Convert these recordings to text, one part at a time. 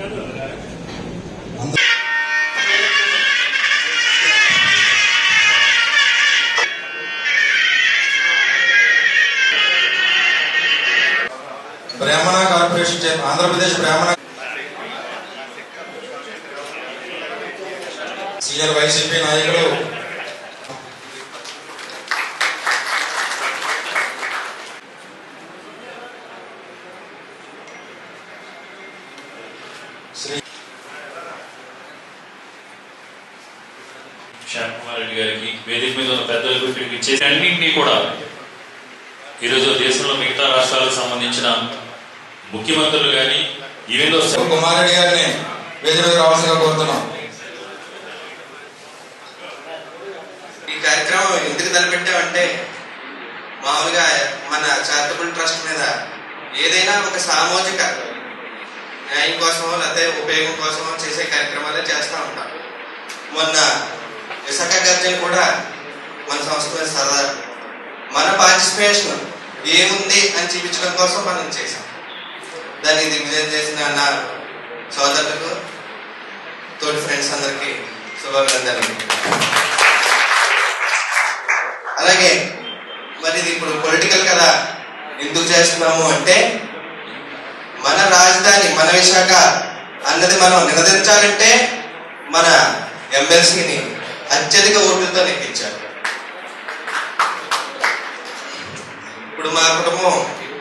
బ్రాహ్మణ corporation chair Andhra Pradesh బ్రాహ్మణ senior YCP నాయకులు శ్రీ శ్యామ్ కుమార్ రెడ్డి గారికి వేదిక మీద ఉన్న పెద్దలకు ఇక్కడికి ఇచ్చేసి అన్నింటినీ కూడా ఈరోజు దేశంలో మిగతా రాష్ట్రాలకు సంబంధించిన ముఖ్యమంత్రులు కానీ ఈవెన్ కుమార్ రెడ్డి గారిని వేదిక మీద రావాల్సిందిగా కోరుతున్నాం ఈ కార్యక్రమం ఎందుకు తలపెట్టామంటే మామూలుగా మన చారిటబుల్ ట్రస్ట్ మీద ఏదైనా ఒక సామాజిక న్యాయం కోసమో లేకపోతే ఉపయోగం కోసమో చేసే కార్యక్రమాలే చేస్తూ ఉంటాం మొన్న విశాఖ గర్జన్ కూడా మన సంస్థ మీద సరదా మన పార్టిసిపేషన్ ఏముంది అని చూపించడం కోసం మనం చేసాం దాన్ని దిగ్విజయం చేసిన నా సోదరులకు తోటి ఫ్రెండ్స్ అందరికీ శుభాభినందనలు అలాగే మరి ఇది ఇప్పుడు పొలిటికల్ కదా ఎందుకు చేస్తున్నాము అంటే మన రాజధాని మన విశాఖ అన్నది మనం నిలదించాలంటే మన ఎమ్మెల్సీని అత్యధిక ఓట్లతో నెక్కించారు ఇప్పుడు మా కుటుంబం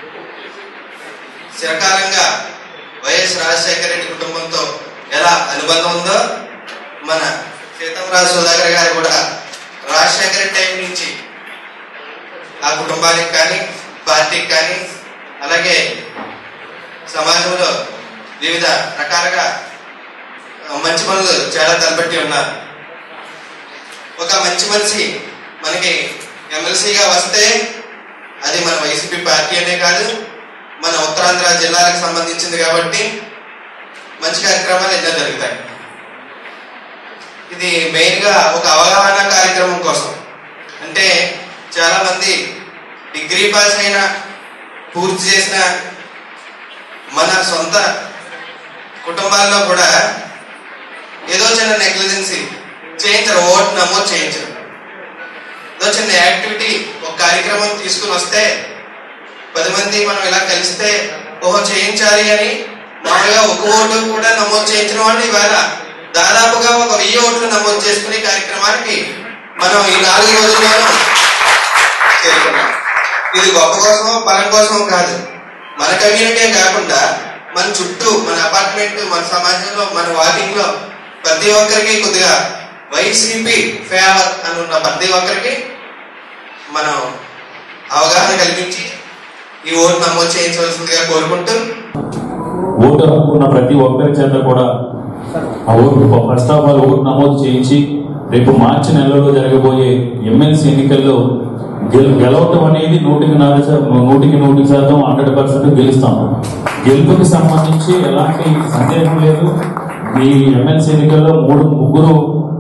చిరకాలంగా వైఎస్ రాజశేఖర రెడ్డి కుటుంబంతో ఎలా అనుబంధం ఉందో మన సీతంరాజు సుధాకర్ గారు కూడా రాజశేఖర రెడ్డి టైం నుంచి ఆ కుటుంబానికి కానీ పార్టీకి కానీ అలాగే సమాజంలో వివిధ రకాలుగా ఆ, మంచి పనులు చాలా తలపెట్టి ఉన్నారు ఒక మంచి మనిషి మనకి ఎమ్మెల్సీగా వస్తే అది మన వైసీపీ పార్టీ అనే కాదు మన ఉత్తరాంధ్ర జిల్లాలకు సంబంధించింది కాబట్టి మంచి కార్యక్రమాలు ఎన్నో జరుగుతాయి ఇది మెయిన్ గా ఒక అవగాహన కార్యక్రమం కోసం అంటే చాలా మంది డిగ్రీ పాస్ అయిన పూర్తి చేసిన మన సొంత కుటుంబాల్లో కూడా ఏదో చిన్న నెగ్లిజెన్సీ చేయించరు ఓటు నమోదు చేయించరు ఏదో చిన్న యాక్టివిటీ ఒక కార్యక్రమం తీసుకుని వస్తే పది మంది మనం ఇలా కలిస్తే ఓహో చేయించాలి అని మామూలుగా ఒక ఓటు కూడా నమోదు చేయించిన వాళ్ళు ఇవాళ దాదాపుగా ఒక వెయ్యి ఓట్లు నమోదు చేసుకునే కార్యక్రమానికి మనం ఈ నాలుగు రోజుల్లోనూ చేరుకున్నాం ఇది గొప్ప కోసమో పలం కోసమో కాదు మన కమ్యూనిటీ కాకుండా మన చుట్టూ మన అపార్ట్మెంట్ మన సమాజంలో మన వాకింగ్ లో ప్రతి ఒక్కరికి కొద్దిగా వైసీపీ ఫేవర్ అని ఉన్న ప్రతి ఒక్కరికి మనం అవగాహన కల్పించి ఈ ఓటు నమోదు చేయించవలసిందిగా కోరుకుంటూ ఓటు హక్కు ఉన్న ప్రతి ఒక్కరి చేత కూడా ఆ vote first of all vote నమోదు చేయించి రేపు మార్చి నెలలో జరగబోయే ఎమ్మెల్సీ ఎన్నికల్లో గెలు- గెలవటం అనేది నూటికి నాలుగు శాతం నూటికి నూటికి శాతం హండ్రెడ్ పర్సెంట్ గెలుస్తాం గెలుపుకి సంబంధించి ఎలాంటి సందేహం లేదు ఈ ఎమ్మెల్సీ ఎన్నికల్లో మూడు ముగ్గురు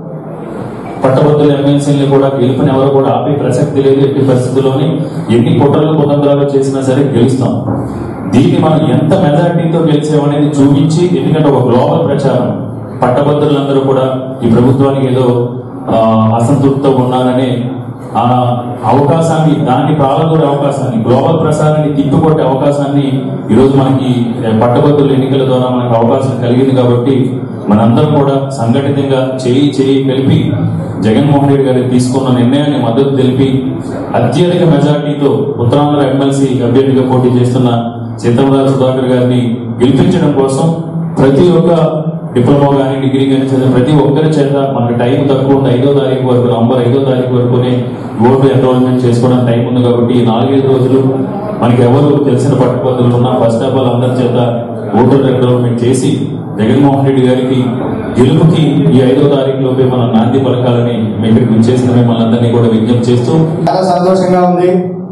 పట్టభద్రుల ఎమ్మెల్సీని కూడా గెలుపుని ఎవరు కూడా ఆపే ప్రసక్తి లేదు ఎట్టి పరిస్థితుల్లోని ఎన్ని కుట్రలు కుతంత్రాలు చేసినా సరే గెలుస్తాం దీన్ని మనం ఎంత మెజారిటీతో గెలిచామనేది చూపించి ఎందుకంటే ఒక గ్లోబల్ ప్రచారం పట్టభద్రులందరూ కూడా ఈ ప్రభుత్వానికి ఏదో ఆ, అసంతృప్తితో ఉన్నారని ఆ అవకాశాన్ని దాన్ని పాల్గొనే అవకాశాన్ని గ్లోబల్ ప్రసారాన్ని తిప్పికొట్టే అవకాశాన్ని ఈరోజు మనకి ఏ, పట్టభద్రుల ఎన్నికల ద్వారా మనకు అవకాశం కలిగింది కాబట్టి మనందరం కూడా సంఘటితంగా చేయి చేయి కలిపి జగన్మోహన్ రెడ్డి గారికి తీసుకున్న నిర్ణయాన్ని మద్దతు తెలిపి అత్యధిక మెజార్టీతో ఉత్తరాంధ్ర ఎమ్మెల్సీ అభ్యర్థిగా పోటీ చేస్తున్న సీతారామ సుధాకర్ గారిని గెలిపించడం కోసం ప్రతి ఒక్క డిప్లొమా కానీ డిగ్రీ కానీ చదివిన ప్రతి ఒక్కరి చేత మనకు టైం తక్కువ ఉంది ఐదో తారీఖు వరకు నవంబర్ ఐదో తారీఖు వరకునే ఓటు ఎన్రోల్మెంట్ చేసుకోవడానికి టైం ఉంది కాబట్టి ఈ నాలుగైదు రోజులు మనకి ఎవరు తెలిసిన పట్టుబద్ధులు ఉన్నా ఫస్ట్ ఆఫ్ ఆల్ అందరి చేత ఓటర్ ఎన్రోల్మెంట్ చేసి జగన్మోహన్ రెడ్డి గారికి గెలుపుకి ఈ ఐదో తారీఖు లోపే మనం నాంది పలకాలని మీ ఇక్కడికి చేసిన మిమ్మల్ని అందరినీ కూడా విజ్ఞప్తి చేస్తూ చాలా సంతోషంగా ఉంది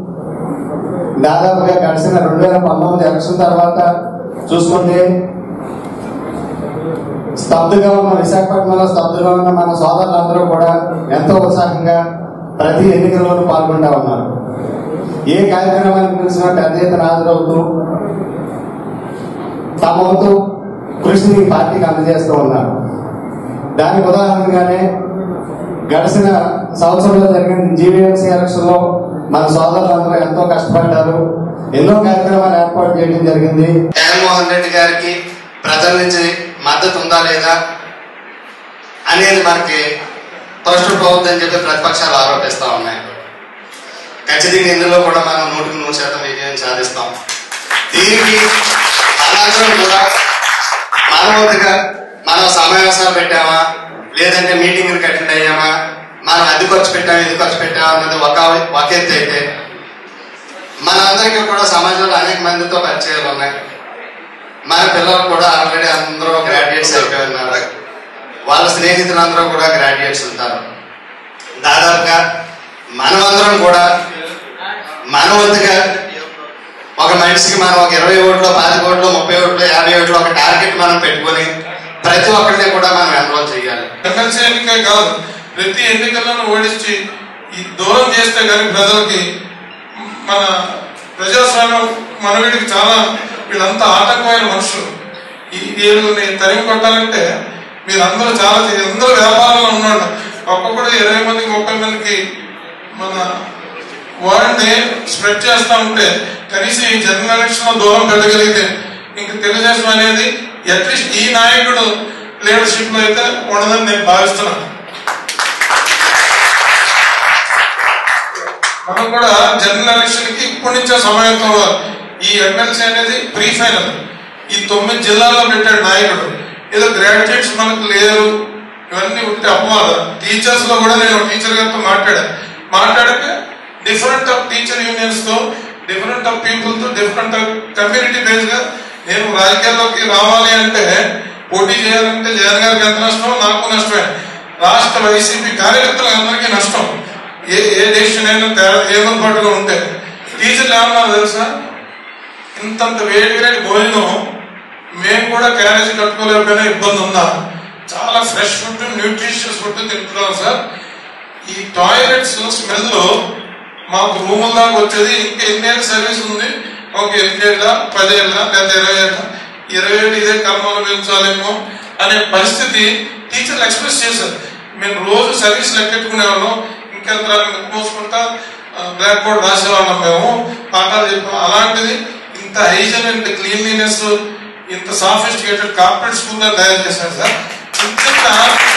దాదాపుగా గడిచిన రెండు వేల పంతొమ్మిది ఎలక్షన్ తర్వాత చూసుకుంటే స్తబ్దుగా ఉన్న విశాఖపట్నంలో స్తబ్దుగా ఉన్న మన సోదరులందరూ కూడా ఎంతో ఉత్సాహంగా ప్రతి ఎన్నికల్లోనూ పాల్గొంటా ఉన్నారు ఏ కార్యక్రమానికి పిలిచినా పెద్ద ఎత్తున హాజరవుతూ తమ వంతు కృషిని పార్టీకి అందజేస్తూ ఉన్నారు దానికి ఉదాహరణగానే గడిచిన సంవత్సరంలో జరిగిన జీవీఎంసీ ఎలక్షన్ లో మన సోదరులందరూ ఎంతో కష్టపడ్డారు ఎన్నో కార్యక్రమాలు ఏర్పాటు చేయడం జరిగింది జగన్మోహన్ రెడ్డి గారికి ప్రజల నుంచి మద్దతు ఉందా లేదా అనేది మనకి ప్రశ్నపోవద్దని చెప్పి ప్రతిపక్షాలు ఆరోపిస్తా ఉన్నాయి ఖచ్చితంగా ఇందులో కూడా మనం నూటికి నూరు శాతం విజయం సాధిస్తాం దీనికి మనందరం కూడా మనవంతుగా మనం సమావేశాలు పెట్టామా లేదంటే మీటింగ్లు అటెండ్ అయ్యామా మనం అది ఖర్చు పెట్టామా ఇది ఖర్చు పెట్టామా అన్నది ఒక ఒక ఎత్తు అయితే మనందరికీ కూడా సమాజంలో అనేక మందితో పరిచయాలు ఉన్నాయి మన పిల్లలు కూడా ఆల్రెడీ అందరూ గ్రాడ్యుయేట్స్ అయిపోయి ఉన్నారు వాళ్ళ స్నేహితులందరూ కూడా గ్రాడ్యుయేట్స్ ఉంటారు దాదాపుగా మనమందరం కూడా మనవంతుగా ఒక మనిషికి మనం ఒక ఇరవై ఓట్లు పది ఓట్లు ముప్పై ఓట్లు యాభై ఓట్లు ఒక టార్గెట్ మనం పెట్టుకొని ప్రతి ఒక్కరిని కూడా మనం ఎన్రోల్ చేయాలి ఎమ్మెల్సీ ఎన్నిక కాదు ప్రతి ఎన్నికలను ఓడించి ఈ దూరం చేస్తే కానీ ప్రజలకి మన ప్రజాస్వామ్యం మనవీడికి చాలా వీళ్ళంతా ఆటంకమైన మనుషులు ఈ వీళ్ళని తరిమి కొట్టాలంటే మీరందరూ చాలా చే- అందరూ వ్యాపారంలో ఉన్నాడు ఒక్కొక్కడు ఇరవై మందికి ముప్పై మందికి మన వాడిని స్ప్రెడ్ చేస్తా ఉంటే కనీసం ఈ జనరల్ ఎలక్షన్ లో దూరం పెట్టగలిగితే ఇంక తెలుగుదేశం అనేది అట్లీస్ట్ ఈ నాయకుడు లీడర్షిప్ లో అయితే ఉండదని నేను భావిస్తున్నాను మనం కూడా జనరల్ ఎలక్షన్ కి ఇప్పటి నుంచే సమయంతో ఈ ఎమ్మెల్సీ అనేది ప్రీ ఫైనల్ ఈ తొమ్మిది జిల్లాల్లో పెట్టాడు నాయకుడు ఏదో గ్రాడ్యుయేట్స్ మనకు లేరు ఇవన్నీ ఉంటే అపవాదం టీచర్స్ లో కూడా నేను టీచర్ గారితో మాట్లాడా మాట్లాడాక డిఫరెంట్ ఆఫ్ టీచర్ యూనియన్స్ తో డిఫరెంట్ ఆఫ్ పీపుల్ తో డిఫరెంట్ ఆఫ్ కమ్యూనిటీ బేస్ గా నేను రాజకీయాల్లోకి రావాలి అంటే పోటీ చేయాలంటే జగన్ గారికి ఎంత నష్టం నాకు నష్టమే రాష్ట్ర వైసీపీ కార్యకర్తలకు అందరికీ నష్టం ఏ ఏ డెసిషన్ అయినా తేడా- ఏమనుపాటుగా ఉంటే టీచర్లు ఏమన్నారు తెలుసా ఇంతంత వేడి వేడి భోజనం మేము కూడా క్యారేజ్ కట్టుకోలేకపోయినా ఇబ్బంది ఉందా చాలా ఫ్రెష్ ఫుడ్ న్యూట్రిషియస్ ఫుడ్ తింటున్నాం సార్ ఈ టాయిలెట్స్ స్మెల్ మాకు రూముల దాకా వచ్చేది ఇంకా ఎన్నేళ్ళ సర్వీస్ ఉంది ఒక ఎనిమిదేళ్ళ పదేళ్ళ లేదా ఇరవై ఏళ్ళ ఇరవై ఏళ్ళు ఇదే కర్మలు పెంచాలేమో అనే పరిస్థితి టీచర్లు ఎక్స్ప్రెస్ చేశారు మేము రోజు సర్వీస్ లెక్కెట్టుకునే వాళ్ళం ఇంకెంత మోసుకుంటా బ్లాక్ బోర్డ్ రాసేవాళ్ళం మేము పాఠాలు చెప్పాం అలాంటిది ఇంత హైజన్ అండ్ క్లీన్లీనెస్ ఇంత సాఫిస్టికేటెడ్ కార్పొరేట్ స్కూల్ గా తయారు చేశారు సార్ ఇంత